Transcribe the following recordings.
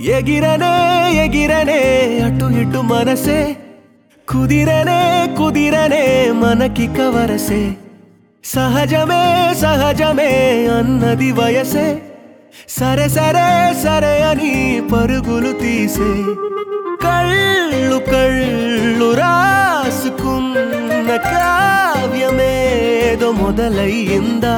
ఎగిరనే ఎగిరనే అటు ఇటు మనసే కుదిరనే కుదిరనే మనకి కవరసే సహజమే సహజమే అన్నది వయసే సరే సరే సరే అని పరుగులు తీసే కళ్ళు కళ్ళు రాసుకున్న కావ్యమేదో మొదలయ్యిందా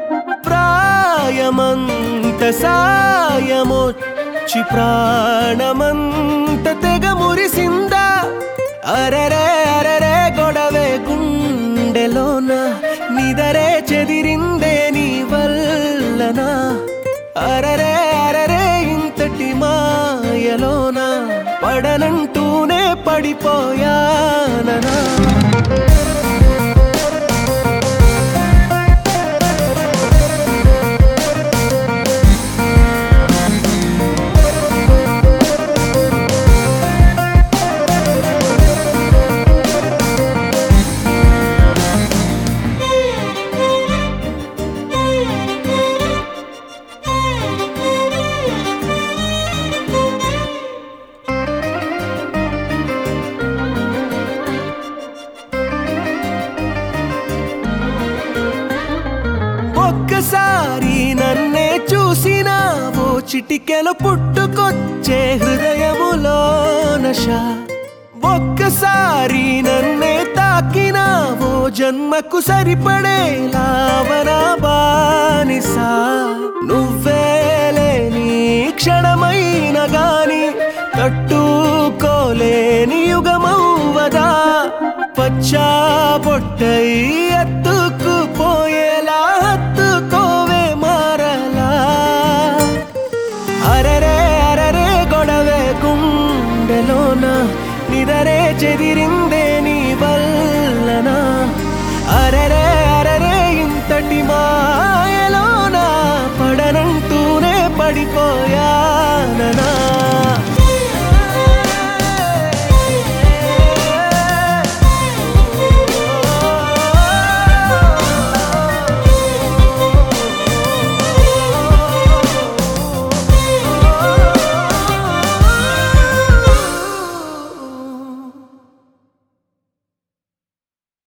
ప్రాయమంత సాయమొచ్చి ప్రాణమంత తెగ మురిసిందా అరరే అరరే గొడవే గుండెలోన నిదరే చెదిరిందే నీ వల్లనా అరరే అరరే ఇంతటి మాయలోన పడనంటూనే పడిపోయాననా ఒక్కసారి నన్నే చూసినావో చిటికెలు పుట్టుకొచ్చే హృదయములో నశ ఒక్కసారి నన్నే తాకినావో జన్మకు సరిపడేలావనా బానిసా నువ్వేలే నీ క్షణమైన గాని తట్టుకోలేని యుగమౌవదా పచ్చా పొట్టై ఎత్తుకుపోయేలా హత్తుకోవే మారలా అరరే అరరే గొడవే గుండెలోన నిదరే చెది